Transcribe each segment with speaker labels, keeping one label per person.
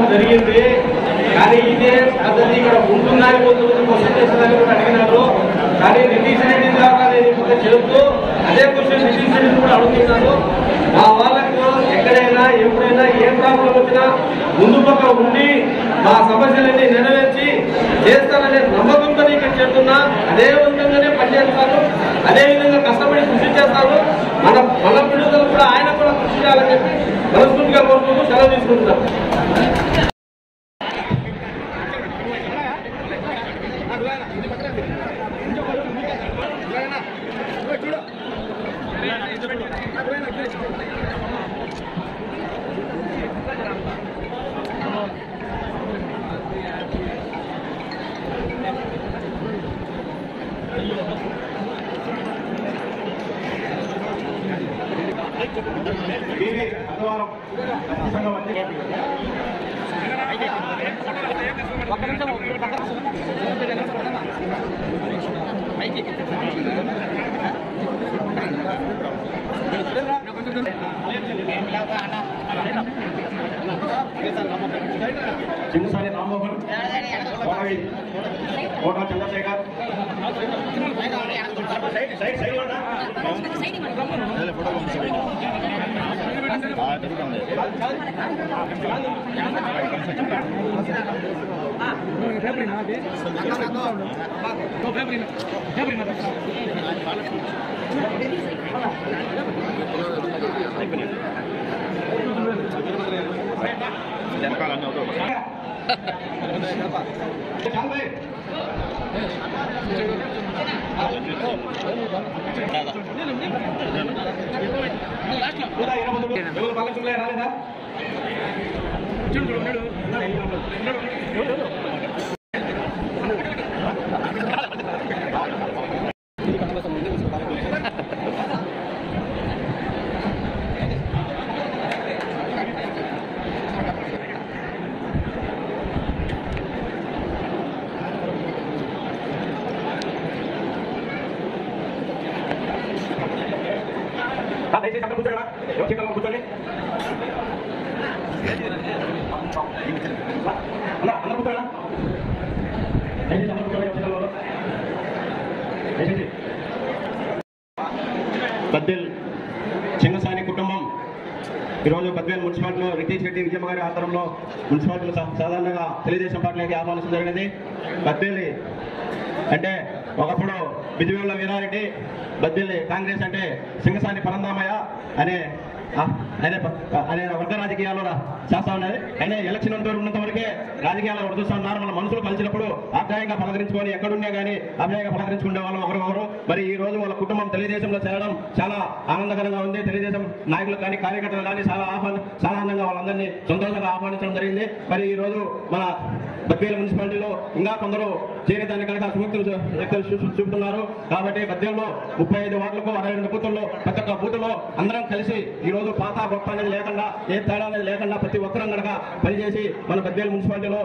Speaker 1: జరిగింది కానీ ఇదే పద్ధతి ఇక్కడ ఉంటుందని కొంతమంది క్వశ్చన్ చేసేదాన్ని కూడా అడిగినారు కానీ నితీష్ రెడ్డి ద్వారా నేను ఇప్పుడు చెబుతూ అదే క్వశ్చన్ నితీష్ రెడ్డి కూడా అడుగుతున్నాను మా వాళ్ళకు ఎక్కడైనా ఎప్పుడైనా ఏ ప్రాబ్లం వచ్చినా ముందు పక్క ఉండి మా సమస్యలన్నీ నెరవేర్చి చేస్తాననే నమ్మకంతో ఇక్కడ చెప్తున్నా అదే విధంగానే పనిచేస్తాను అదే విధంగా కష్టపడి కృషి చేస్తాను మన మన పిడుదలు కూడా ఆయన కూడా కృషి చేయాలని చెప్పి మనస్ఫూర్తిగా కోరుకుంటూ సెలవు తీసుకుంటున్నాం
Speaker 2: దీని అన్నవరం సంఘం అంటే చింగసాని రామ్మోహన్ కోటవి Kota Chandrasekhar side side side ఉన్నా? చాలు కూడా ఇరవై తొమ్మిది. ఎవరు పల్లె చూడలే రాలేదా రా, దయచేసి అక్కడ కూర్చోరా ఎవరి చేతుల్లో కూర్చోండి అన్న అన్న కూర్చోరా దయచేసి అన్న కూర్చోండి ఎవరి చేతుల్లో దయచేసి బద్దిల్ చింగసాని కుటుంబం ఈరోజు బద్వేల్ మున్సిపాలిటీలో రితీష్ రెడ్డి విజయమ్మ గారి ఆధ్వర్యంలో మున్సిపాలిటీలో సా- సాధారణంగా తెలుగుదేశం పార్టీలోకి ఆహ్వానించడం జరిగినది బద్వేలి అంటే ఒకప్పుడు బిజువేల వీరారెడ్డి బద్వేలి కాంగ్రెస్ అంటే సింగసాని పరందామయ్య అనే ఆ, అనే ప- అనే వర్గ రాజకీయాల్లో రా- చేస్తా ఉన్నది అయినా ఎలక్షన్ అంతా ఉన్నంత వరకే రాజకీయాల్లో వడుతూ ఉన్నారు మన మనుషులు కలిసినప్పుడు ఆప్యాయంగా పలకరించుకొని ఎక్కడున్నా కానీ అభ్యాయంగా పలకరించుకునే వాళ్ళం ఒకరికొకరు మరి ఈ రోజు వాళ్ళ కుటుంబం తెలుగుదేశంలో చేరడం చాలా ఆనందకరంగా ఉంది తెలుగుదేశం నాయకులు కానీ కార్యకర్తలు కానీ చాలా ఆహ్వాన చాలా ఆనందంగా వాళ్ళందరినీ సంతోషంగా ఆహ్వానించడం జరిగింది మరి ఈ రోజు మన బద్వేలు మున్సిపాలిటీలో ఇంకా కొందరు చేరేదాన్ని కనుక సుముక్తులు చూ- వ్యక్తులు చూ- చూపుతున్నారు కాబట్టి బద్వేల్లో ముప్పై ఐదు వార్డులకు అరవై రెండు బూతుల్లో ప్రతి ఒక్క బూతులో అందరం కలిసి ఈ రోజు పాత గొప్ప అనేది లేకుండా ఏ తేడా అనేది లేకుండా ప్రతి ఒక్కరం కనుక పనిచేసి మన బద్వేలు మున్సిపాలిటీలో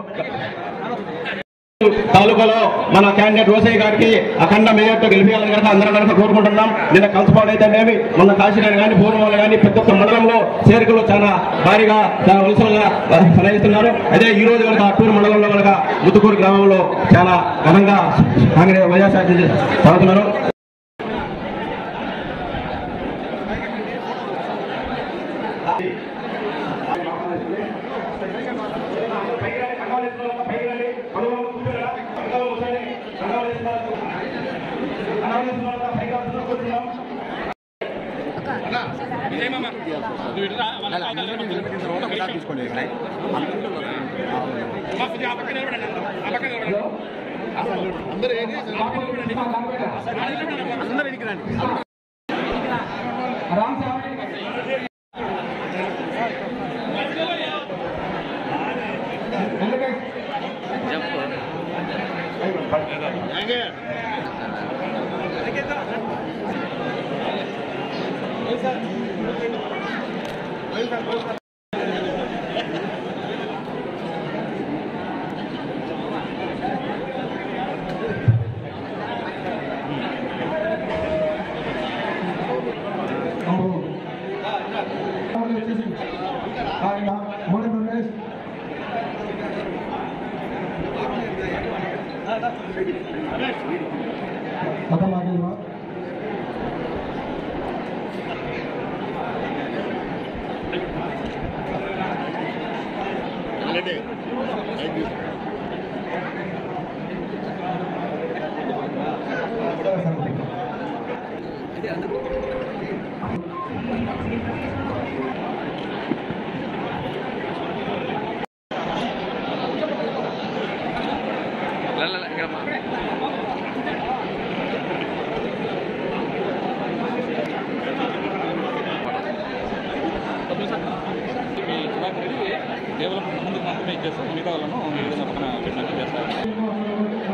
Speaker 2: తాలూకాలో మన క్యాండిడేట్ రోసయ్య గారికి అఖండ మేయర్తో గెలిపించాలని కనుక అందరం కనుక కోరుకుంటున్నాం నిన్న కలుసుకోవడం అయితేనేమి మొన్న కాశీనాడు కానీ పూర్వం కానీ ప్రతి ఒక్క మండలంలో చేరికలు చాలా భారీగా చాలా వలసలుగా నిర్వహిస్తున్నారు అదే ఈ రోజు కనుక అట్టూరు మండలంలో కనుక ముత్తుకూరు గ్రామంలో చాలా ఘనంగా కాంగ్రెస్ వైఎస్ఆర్ సాగుతున్నారు
Speaker 3: మోడీ ప్రదేశ్ మత మాధ్యమ
Speaker 4: మీ సుధాకర్ రెడ్డి కేవలం ముందుకు మాత్రమే ఇచ్చేస్తారు మిగతా వాళ్ళను ఈ విధంగా పక్కన పెట్టినట్టు చేస్తారు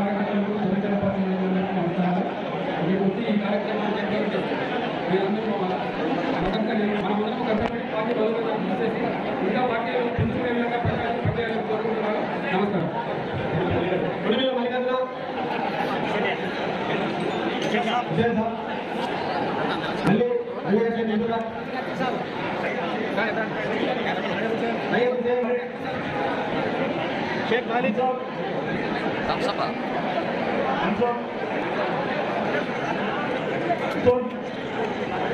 Speaker 3: నమస్కారం
Speaker 1: కొడిమిల మల్లికార్జున
Speaker 3: విజయన్ సార్ మళ్ళీ మళ్ళీ వచ్చేయండి ఎదురుగా. అయ్యో, విజయన్. షేక్ ఖాళీద్ సార్ అన్సార్. స్టోన్.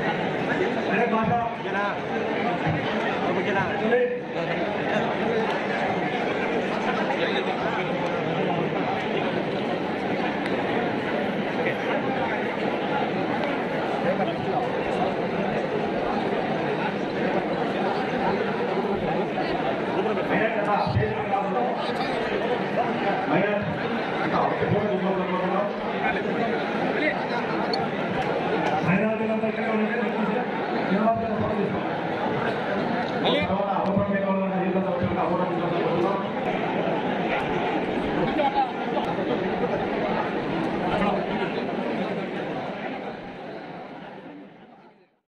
Speaker 3: అరే బాషా సునీల్.